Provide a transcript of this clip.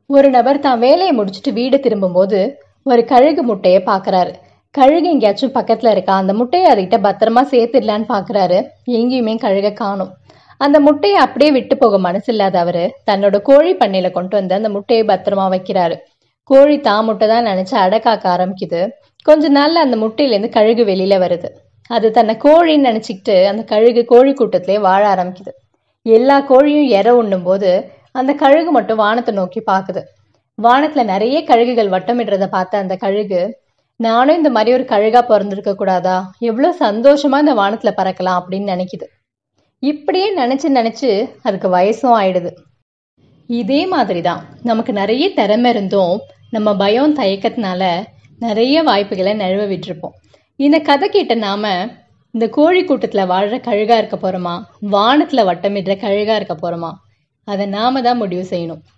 ஒரு நபர் தான் வேலையை முடிச்சுட்டு வீடு திரும்பும்போது ஒரு கழுகு முட்டையை பார்க்கறாரு கழுகு எங்கேயாச்சும் பக்கத்துல இருக்கா அந்த முட்டையை அதுகிட்ட பத்திரமா சேர்த்துடலான்னு பார்க்கறாரு எங்கேயுமே கழுகை காணும் அந்த முட்டையை அப்படியே விட்டு போக மனசு இல்லாத அவரு தன்னோட கோழி பண்ணையில கொண்டு வந்து அந்த முட்டையை பத்திரமா வைக்கிறாரு கோழி தான் முட்டை தான் நினைச்சு அடக்காக்க ஆரம்பிக்குது கொஞ்ச நாள்ல அந்த முட்டையிலேருந்து கழுகு வெளியில வருது அது தன்னை கோழின்னு நினைச்சுக்கிட்டு அந்த கழுகு கோழி கூட்டத்திலே வாழ ஆரம்பிக்குது எல்லா கோழியும் எற உண்ணும் போது அந்த கழுகு மட்டும் வானத்தை நோக்கி பார்க்குது வானத்துல நிறைய கழுகுகள் வட்டமிடுறத பார்த்த அந்த கழுகு நானும் இந்த மாதிரி ஒரு கழுகா பிறந்திருக்க கூடாதா எவ்வளவு சந்தோஷமா இந்த வானத்துல பறக்கலாம் அப்படின்னு நினைக்குது இப்படியே நினைச்சு நினைச்சு அதுக்கு வயசும் ஆயிடுது இதே மாதிரி தான் நமக்கு நிறைய திறமை இருந்தும் நம்ம பயம் தயக்கத்தினால நிறைய வாய்ப்புகளை நழுவ விட்டுருப்போம் இந்த கதை கேட்ட நாம இந்த கோழி கூட்டத்துல வாழ்ற கழுகா இருக்க போறோமா வானத்துல வட்டமிடுற கழுகா இருக்க போறோமா அதை நாம தான் முடிவு செய்யணும்